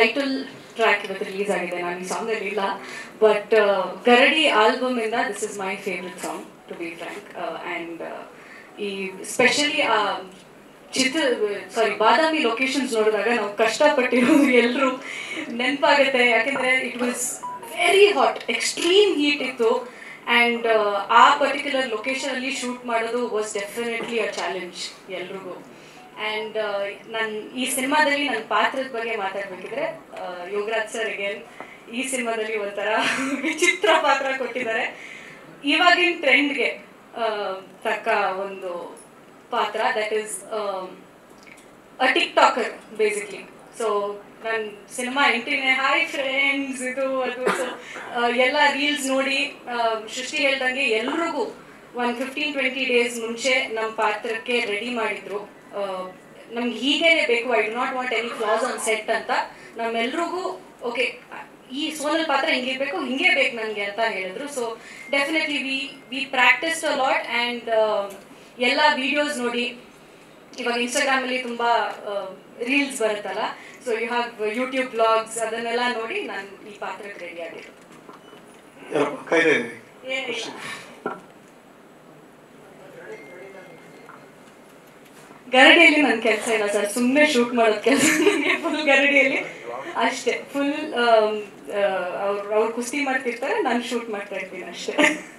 Title track ಇವತ್ತು release ಆಗಿದೆ ನಾನು ಈ ಸಾಂಗ್ ಅಲ್ಲಿ ಇಲ್ಲ ಬಟ್ ಗರಡಿ ಆಲ್ಬಮ್ ಇಂದ this is my favourite song to be frank and ಈ ಸ್ಪೆಷಲಿ ಆ ಚಿತ್ರ ಸಾರಿ ಬಾದಾಮಿ ಲೊಕೇಶನ್ಸ್ ನೋಡಿದಾಗ ನಾವು ಕಷ್ಟಪಟ್ಟಿರೋದು ಎಲ್ಲರೂ ನೆನಪಾಗುತ್ತೆ ಯಾಕೆಂದ್ರೆ it was very hot extreme heat ಇತ್ತು ಆ್ಯಂಡ್ ಆ ಪರ್ಟಿಕ್ಯುಲರ್ ಲೊಕೇಶನಲ್ಲಿ ಶೂಟ್ ಮಾಡೋದು ವಾಸ್ ಡೆಫಿನೆಟ್ಲಿ ಅ ಚಾಲೆಂಜ್ ಎಲ್ರಿಗೂ ಆ್ಯಂಡ್ ನನ್ನ ಈ ಸಿನಿಮಾದಲ್ಲಿ ನನ್ನ ಪಾತ್ರದ ಬಗ್ಗೆ ಮಾತಾಡಬೇಕಿದ್ರೆ ಯೋಗರಾಜ್ ಸರ್ ಅಗೇನ್ ಈ ಸಿನಿಮಾದಲ್ಲಿ ಒಂಥರ ವಿಚಿತ್ರ ಪಾತ್ರ ಕೊಟ್ಟಿದ್ದಾರೆ ಇವಾಗಿನ ಟ್ರೆಂಡ್ಗೆ ತಕ್ಕ ಒಂದು ಪಾತ್ರ that is a TikToker basically so ನನ್ನ ಸಿನಿಮಾ ಎಂಟ್ರಿನೇ ಹಾಯ್ ಫ್ರೆಂಡ್ಸ್ ಇದು ಅದು ಸೊ ಎಲ್ಲ ರೀಲ್ಸ್ ನೋಡಿ ಆ, ಸೃಷ್ಟಿ ಹೇಳ್ದಂಗೆ ಎಲ್ರಿಗೂ ಒಂದು ಫಿಫ್ಟೀನ್ ಟ್ವೆಂಟಿ ಡೇಸ್ ಮುಂಚೆ ನಮ್ಮ ಪಾತ್ರಕ್ಕೆ ರೆಡಿ ಮಾಡಿದ್ರು ನಮ್ಗೆ ಹೀಗೇನೆ ಬೇಕು I do not want any flaws on set ಅಂತ ನಮ್ಮೆಲ್ರಿಗೂ ಓಕೆ ಈ ಸೋನಲ್ ಪಾತ್ರ ಹಿಂಗಿರ್ಬೇಕು ಹಿಂಗೆ ಬೇಕು ನನಗೆ ಅಂತ ಹೇಳಿದ್ರು so definitely we we practice a lot and ಎಲ್ಲ ವಿಡಿಯೋಸ್ ನೋಡಿ ಇವಾಗ ಇನ್ಸ್ಟಾಗ್ರಾಮ್ ಅಲ್ಲಿ ತುಂಬಾ ರೀಲ್ಸ್ ಬರುತ್ತಲ್ಲ so you have YouTube blogs ಅದನ್ನೆಲ್ಲ ನೋಡಿ ನಾನು ಈ ಪಾತ್ರಕ್ಕೆ ರೆಡಿ ಆಗಿದ್ದು ಯಾರಪ್ಪ ಕಾಯ್ದೆ ಇದೆ ಏನಿಲ್ಲ ಗರಡಿಯಲ್ಲಿ ನನ್ನ ಕೆಲಸ ಇಲ್ಲ ಸರ್ ಸುಮ್ಮನೆ ಶೂಟ್ ಮಾಡೋದು ಕೆಲಸ ನನಗೆ ಫುಲ್ ಗರಡಿಯಲ್ಲಿ ಅಷ್ಟೇ ಫುಲ್ ಅವ್ರು ಅವ್ರು ಕುಸ್ತಿ ಮಾಡ್ತಿರ್ತಾರೆ ನಾನು ಶೂಟ್ ಮಾಡ್ತಾ ಇರ್ತೀನಿ ಅಷ್ಟೇ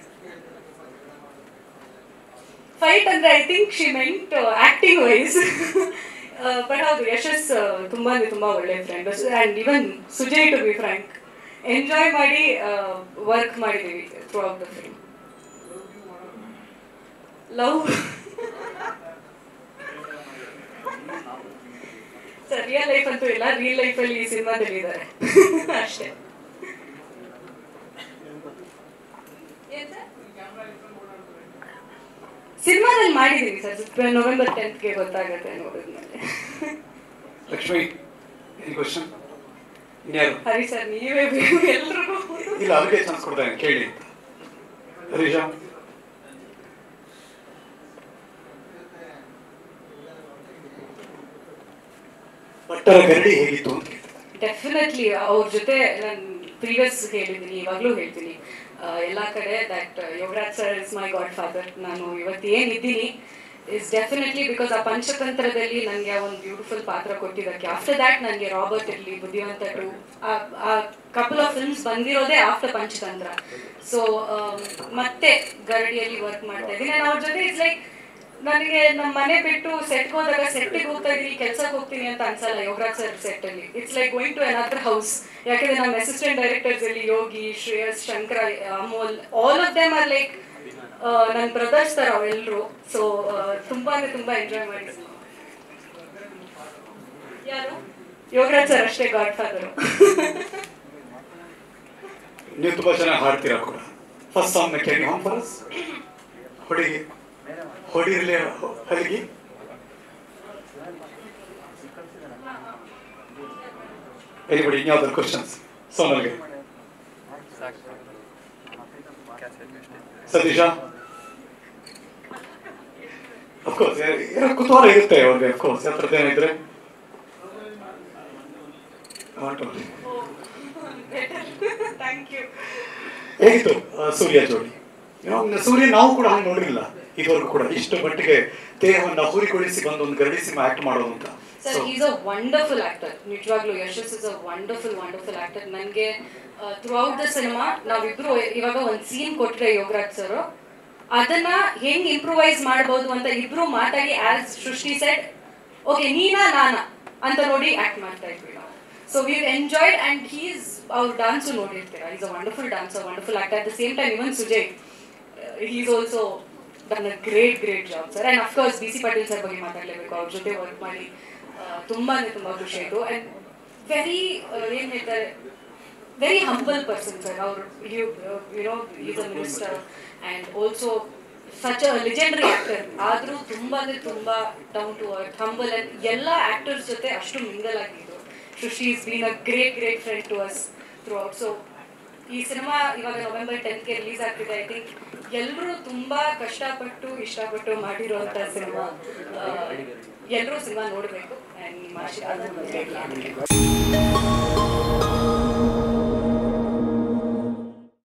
ಫೈಟ್ ಅಂದ್ರೆ I think she meant acting wise but ಹೌದು ಯಶಸ್ ತುಂಬಾ ತುಂಬಾ ಒಳ್ಳೆ friend and even Sujay to be frank enjoy ಮಾಡಿ ವರ್ಕ್ ಮಾಡಿದ್ದೀವಿ throughout the film love sir real life ಅಂತೂ ಇಲ್ಲ ರಿಯಲ್ ಲೈಫಲ್ಲಿ ಈ ಸಿನಿಮಾದಲ್ಲಿ ಇದ್ದಾರೆ ಅಷ್ಟೇ ಏನ್ ಸರ್ ಸಿನಿಮಾದಲ್ಲಿ ಮಾಡಿದೀವಿ ಸರ್ ನವೆಂಬರ್ ಟೆಂತ್ಗೆ ಗೊತ್ತಾಗುತ್ತೆ ನೋಡಿದ್ಮೇಲೆ ಲಕ್ಷ್ಮಿ ಎನಿ ಕ್ವಶನ್ ಇನ್ಯಾರು ಹರಿ ಸರ್ ನೀವೇ ಬೇಕು ಎಲ್ರಿಗೂ ಇಲ್ಲ ಅವ್ರಿಗೆ ಚಾನ್ಸ್ ಕೊಡ್ತಾನೆ ಕೇಳಿ ಅಂತ ಹರೀಶಾ ಭಟ್ಟರ ಗರಡಿ ಹೇಗಿತ್ತು ಅಂತ ಕೇಳ್ತಾರೆ. ಡೆಫಿನೆಟ್ಲಿ ಅವ್ರ ಜೊತೆ ನಾನು ಪ್ರೀವಿಯಸ್ ಹೇಳಿದ್ದೀನಿ ಇವಾಗಲೂ ಹೇಳ್ತೀನಿ ಆ, ಎಲ್ಲ ಕಡೆ that Yogaraj sir is my godfather ನಾನು ಇವತ್ತು ಏನಿದ್ದೀನಿ ಇಸ್ ಡೆಫಿನೆಟ್ಲಿ ಬಿಕಾಸ್ ಆ ಪಂಚತಂತ್ರದಲ್ಲಿ ನನಗೆ ಒಂದು ಬ್ಯೂಟಿಫುಲ್ ಪಾತ್ರ ಕೊಟ್ಟಿದ್ದಕ್ಕೆ ಆಫ್ಟರ್ ದ್ಯಾಟ್ ನನಗೆ ರಾಬರ್ಟ್ ಇರಲಿ ಬುದ್ಧಿವಂತ to a couple of films ಬಂದಿರೋದೇ ಆಫ್ಟರ್ ಪಂಚತಂತ್ರ ಸೊ ಮತ್ತೆ ಗರಡಿಯಲ್ಲಿ ವರ್ಕ್ ಮಾಡ್ತಾ ಇದ್ದೀನಿ ನಾನು ಅವ್ರ ಜೊತೆ ಇಟ್ಸ್ ಲೈಕ್ ನನಗೆ ನಮ್ಮ ಮನೆ ಬಿಟ್ಟು ಸೆಟ್ಗೆ ಹೋದಾಗ ಸೆಟ್ಟಿಗೆ ಹೋಗ್ತಾ ಇದೀನಿ ಕೆಲ್ಸಕ್ಕೆ ಹೋಗ್ತೀನಿ ಅಂತ ಅನ್ಸಲ್ಲ ಯೋಗರಾಜ್ ಸರ್ ಸೆಟ್ ಅಲ್ಲಿ it's like going to another house ಯಾಕಂದ್ರೆ ನಮ್ಮ ಅಸಿಸ್ಟೆಂಟ್ ಡೈರೆಕ್ಟರ್ಸ್ ಅಲ್ಲಿ Yogi Shreyas Shankara Amol all of them are like ನನ್ನ ಬ್ರದರ್ಸ್ ತರ ಅವೆಲ್ಲರೂ ಸೊ ತುಂಬಾ ಅಂದ್ರೆ ತುಂಬಾ ಎಂಜಾಯ್ ಮಾಡಿದ್ವಿ ಯಾರು ಯೋಗರಾಜ್ ಸರ್ ಅಷ್ಟೇ ಗಾಡ್ ಫಾದರು ನೀವು ತುಂಬಾ ಚೆನ್ನಾಗಿ ಹಾಡ್ತೀರಾ ಕೂಡ first song can hum for us ಹೊಡಿಗೆ ಹೊಡಿರ್ಲಿ ಹಲಿಗೆ ಎನಿಬಡಿ ಇನ್ಯಾವ್ದಾದ್ರು ಕ್ವಶನ್ಸ್ ಸೋನಲ್ಗೆ ಸತೀಶ ಅಫ್ಕೋರ್ಸ್ ಏನೋ ಕುತೂಹಲ ಇರುತ್ತೆ ಅವ್ರಿಗೆ ಅಫ್ಕೋರ್ಸ್ ಹತ್ರದ್ದು ಏನಿದ್ರೆ ಥ್ಯಾಂಕ್ ಯು ಹೇಗಿತ್ತು ಆ, ಸೂರ್ಯ ಜೋಡಿ ಏನೋ ಸೂರ್ಯ ನಾವು ಕೂಡ ಹಂಗೆ ನೋಡಿರಲಿಲ್ಲ ಇದುವರೆಗೂ ಕೂಡ ಇಷ್ಟು ಮಟ್ಟಿಗೆ ದೇಹವನ್ನು ಹೂರಿಗೊಳಿಸಿ ಬಂದು ಒಂದು ಗರಡಿ ಸಿನಿಮಾ ಆಕ್ಟ್ ಮಾಡೋದು ಅಂತ sir So, is a wonderful actor ನಿಜವಾಗ್ಲೂ Yashas is a wonderful wonderful actor ನನಗೆ ಥ್ರೂ ಔಟ್ ದ ಸಿನಿಮಾ ನಾವಿಬ್ರು ಇವಾಗ ಒಂದು ಸೀನ್ ಕೊಟ್ಟರೆ ಯೋಗರಾಜ್ ಸರ್ ಅದನ್ನ ಹೆಂಗ್ ಇಂಪ್ರೂವೈಸ್ ಮಾಡ್ಬೋದು ಅಂತ ಇಬ್ರು ಮಾತಾಡಿ ಆಸ್ ಸೃಷ್ಟಿ ಸೆಡ್ ಓಕೆ ನೀನಾ ನಾನಾ ಅಂತ ನೋಡಿ ಆಕ್ಟ್ ಮಾಡ್ತಾ ಇದ್ವಿ ನಾವು so we enjoyed and he's ಅವ್ರ ಡಾನ್ಸು ನೋಡಿರ್ತೀರ is a wonderful dancer wonderful actor at the same time even Sujay is also done a great great job sir and of course B C Patil sir ಬಗ್ಗೆ ಮಾತಾಡಲೇಬೇಕು ಅವ್ರ ಜೊತೆ work ಮಾಡಿ ಆ, ತುಂಬಾ ಅಂದ್ರೆ ತುಂಬ ಖುಷಿ ಆಯಿತು ಆ್ಯಂಡ್ ವೆರಿ ಏನು ಹೇಳ್ತಾರೆ ವೆರಿ ಹಂಬಲ್ ಪರ್ಸನ್ ಸರ್ ಅವರು you know is a minister and also such a legendary actor ಆದರೂ ತುಂಬ ಅಂದರೆ ತುಂಬ down to earth humble and ಎಲ್ಲ ಆ್ಯಕ್ಟರ್ಸ್ ಜೊತೆ ಅಷ್ಟು ಮಿಂಗಲ್ ಆಗಿದ್ರು Srishti is been a great great friend to us throughout so ಈ ಸಿನಿಮಾ ಇವಾಗ ನವೆಂಬರ್ ಟೆಂತ್ಗೆ ರಿಲೀಸ್ ಆಗ್ತಿದೆ ಐ ಥಿಂಕ್ ಎಲ್ಲರೂ ತುಂಬಾ ಕಷ್ಟಪಟ್ಟು ಇಷ್ಟಪಟ್ಟು ಮಾಡಿರುವಂತ ಸಿನಿಮಾ ಎಲ್ಲರೂ ಸಿನಿಮಾ ನೋಡಬೇಕು ನಿಮ್ಮ ಆಶೀರ್ವಾದ